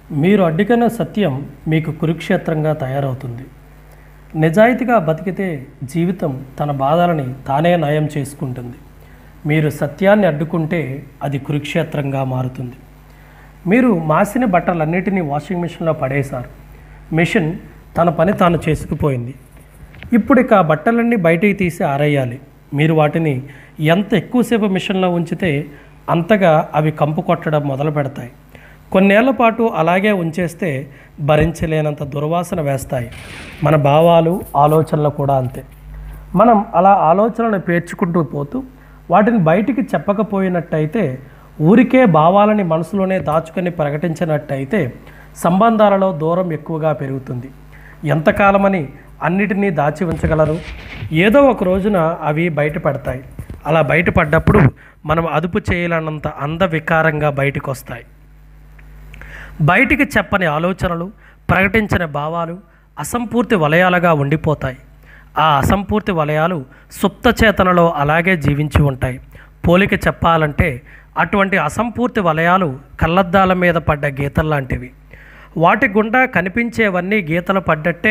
మీరు అడ్డుకున్న సత్యం మీకు కురుక్షేత్రంగా తయారవుతుంది నిజాయితీగా బతికితే జీవితం తన బాధలని తానే నయం చేసుకుంటుంది మీరు సత్యాన్ని అడ్డుకుంటే అది కురుక్షేత్రంగా మారుతుంది మీరు మాసిన బట్టలన్నిటినీ వాషింగ్ మిషన్లో పడేశారు మిషన్ తన పని తాను చేసుకుపోయింది ఇప్పుడు ఇక ఆ బట్టలన్నీ బయటికి తీసి ఆరేయాలి మీరు వాటిని ఎంత ఎక్కువసేపు మిషన్లో ఉంచితే అంతగా అవి కంపు కొట్టడం మొదలు పెడతాయి కొన్నేళ్ల పాటు అలాగే ఉంచేస్తే భరించలేనంత దుర్వాసన వేస్తాయి మన భావాలు ఆలోచనలు కూడా అంతే మనం అలా ఆలోచనలను పేర్చుకుంటూ పోతూ వాటిని బయటికి చెప్పకపోయినట్టయితే ఊరికే భావాలని మనసులోనే దాచుకొని ప్రకటించినట్టయితే సంబంధాలలో దూరం ఎక్కువగా పెరుగుతుంది ఎంతకాలమని అన్నిటినీ దాచి ఉంచగలరు ఏదో ఒక రోజున అవి బయటపడతాయి అలా బయటపడ్డప్పుడు మనం అదుపు చేయలేనంత అందవికారంగా బయటకు వస్తాయి బయటికి చెప్పని ఆలోచనలు ప్రకటించిన భావాలు అసంపూర్తి వలయాలుగా ఉండిపోతాయి ఆ అసంపూర్తి వలయాలు సుప్త చేతనలో అలాగే జీవించి ఉంటాయి పోలిక చెప్పాలంటే అటువంటి అసంపూర్తి వలయాలు కళ్ళద్దాల మీద పడ్డ గీతలు లాంటివి వాటి గుండా కనిపించేవన్నీ గీతలు పడ్డట్టే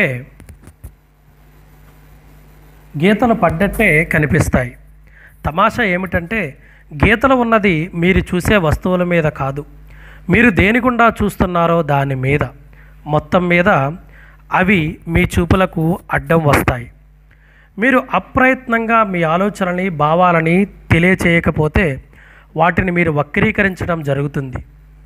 గీతలు పడ్డట్టే కనిపిస్తాయి తమాషా ఏమిటంటే గీతలు ఉన్నది మీరు చూసే వస్తువుల మీద కాదు మీరు దేని గుండా చూస్తున్నారో దాని మీద మొత్తం మీద అవి మీ చూపులకు అడ్డం వస్తాయి మీరు అప్రయత్నంగా మీ ఆలోచనని భావాలని తెలియచేయకపోతే వాటిని మీరు వక్రీకరించడం జరుగుతుంది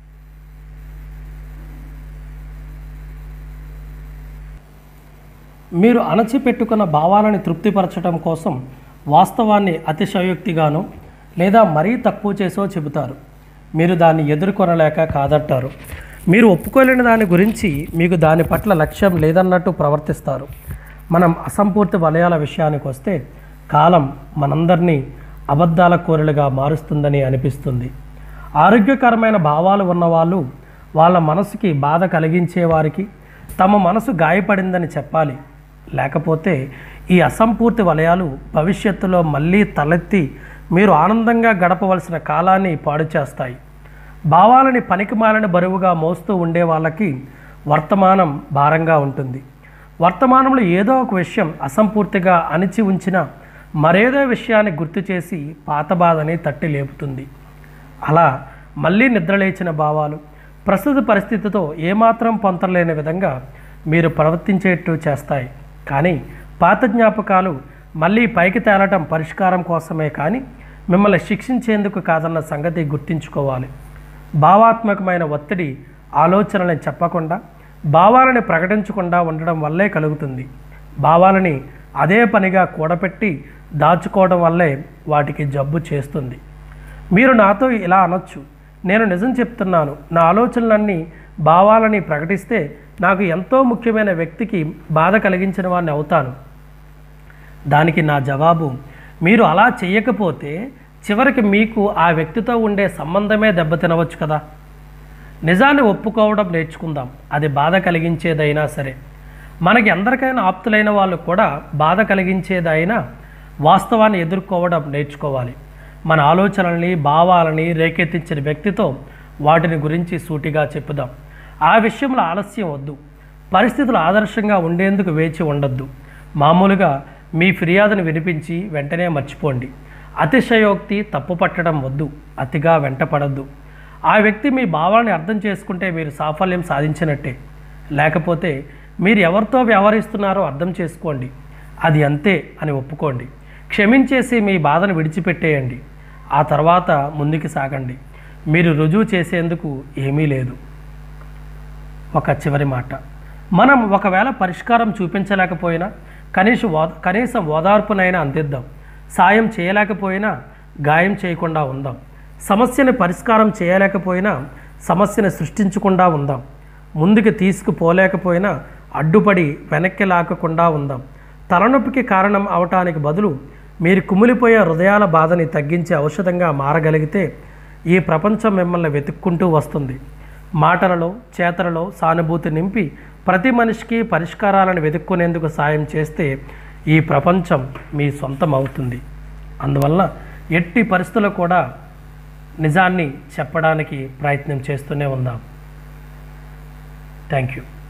మీరు అణచిపెట్టుకున్న భావాలని తృప్తిపరచడం కోసం వాస్తవాన్ని అతిశయోక్తిగానో లేదా మరీ తక్కువ చేసో చెబుతారు మీరు దాన్ని ఎదుర్కొనలేక కాదంటారు మీరు ఒప్పుకోలేని దాని గురించి మీకు దాని పట్ల లక్ష్యం లేదన్నట్టు ప్రవర్తిస్తారు మనం అసంపూర్తి వలయాల విషయానికి వస్తే కాలం మనందరినీ అబద్ధాల కోరలుగా మారుస్తుందని అనిపిస్తుంది ఆరోగ్యకరమైన భావాలు ఉన్నవాళ్ళు వాళ్ళ మనసుకి బాధ కలిగించే వారికి తమ మనసు గాయపడిందని చెప్పాలి లేకపోతే ఈ అసంపూర్తి వలయాలు భవిష్యత్తులో మళ్ళీ తలెత్తి మీరు ఆనందంగా గడపవలసిన కాలాన్ని పాడు చేస్తాయి భావాలని పనికిమాలని బరువుగా మోస్తూ ఉండే వాళ్ళకి వర్తమానం భారంగా ఉంటుంది వర్తమానంలో ఏదో ఒక విషయం అసంపూర్తిగా అణిచి ఉంచిన మరేదో విషయాన్ని గుర్తు చేసి పాత బాధని తట్టి లేపుతుంది అలా మళ్ళీ నిద్రలేచిన భావాలు ప్రస్తుత పరిస్థితితో ఏమాత్రం పొంతలేని విధంగా మీరు ప్రవర్తించేట్టు చేస్తాయి కానీ పాత జ్ఞాపకాలు మళ్ళీ పైకి తేలటం పరిష్కారం కోసమే కానీ మిమ్మల్ని శిక్షించేందుకు కాదన్న సంగతి గుర్తుంచుకోవాలి భావాత్మకమైన ఒత్తిడి ఆలోచనలను చెప్పకుండా భావాలని ప్రకటించకుండా ఉండడం వల్లే కలుగుతుంది భావాలని అదే పనిగా కూడపెట్టి దాచుకోవడం వల్లే వాటికి జబ్బు చేస్తుంది మీరు నాతో ఇలా అనొచ్చు నేను నిజం చెప్తున్నాను నా ఆలోచనలన్నీ భావాలని ప్రకటిస్తే నాకు ఎంతో ముఖ్యమైన వ్యక్తికి బాధ కలిగించిన వాడిని అవుతాను దానికి నా జవాబు మీరు అలా చేయకపోతే చివరికి మీకు ఆ వ్యక్తితో ఉండే సంబంధమే దెబ్బతినవచ్చు కదా నిజాన్ని ఒప్పుకోవడం నేర్చుకుందాం అది బాధ కలిగించేదైనా సరే మనకి ఎందరికైనా ఆప్తులైన వాళ్ళు కూడా బాధ కలిగించేదైనా వాస్తవాన్ని ఎదుర్కోవడం నేర్చుకోవాలి మన ఆలోచనల్ని భావాలని రేకెత్తించిన వ్యక్తితో వాటిని గురించి సూటిగా చెప్పుదాం ఆ విషయంలో ఆలస్యం వద్దు పరిస్థితులు ఆదర్శంగా ఉండేందుకు వేచి ఉండొద్దు మామూలుగా మీ ఫిర్యాదును వినిపించి వెంటనే మర్చిపోండి అతిశయోక్తి తప్పు పట్టడం వద్దు అతిగా వెంటపడద్దు ఆ వ్యక్తి మీ భావాన్ని అర్థం చేసుకుంటే మీరు సాఫల్యం సాధించినట్టే లేకపోతే మీరు ఎవరితో వ్యవహరిస్తున్నారో అర్థం చేసుకోండి అది అంతే అని ఒప్పుకోండి క్షమించేసి మీ బాధను విడిచిపెట్టేయండి ఆ తర్వాత ముందుకు సాగండి మీరు రుజువు చేసేందుకు ఏమీ లేదు ఒక చివరి మాట మనం ఒకవేళ పరిష్కారం చూపించలేకపోయినా కనీసం ఓ కనీసం ఓదార్పునైనా అందిద్దాం సాయం చేయలేకపోయినా గాయం చేయకుండా ఉందాం సమస్యని పరిష్కారం చేయలేకపోయినా సమస్యను సృష్టించకుండా ఉందాం ముందుకు తీసుకుపోలేకపోయినా అడ్డుపడి వెనక్కి లాగకుండా ఉందాం తలనొప్పికి కారణం అవటానికి బదులు మీరు కుమిలిపోయే హృదయాల బాధని తగ్గించే ఔషధంగా మారగలిగితే ఈ ప్రపంచం మిమ్మల్ని వెతుక్కుంటూ వస్తుంది మాటలలో చేతలలో సానుభూతి నింపి ప్రతి మనిషికి పరిష్కారాలను వెతుక్కునేందుకు సాయం చేస్తే ఈ ప్రపంచం మీ సొంతం అవుతుంది అందువలన ఎట్టి పరిస్థితుల్లో కూడా నిజాన్ని చెప్పడానికి ప్రయత్నం చేస్తూనే ఉందాం థ్యాంక్ యూ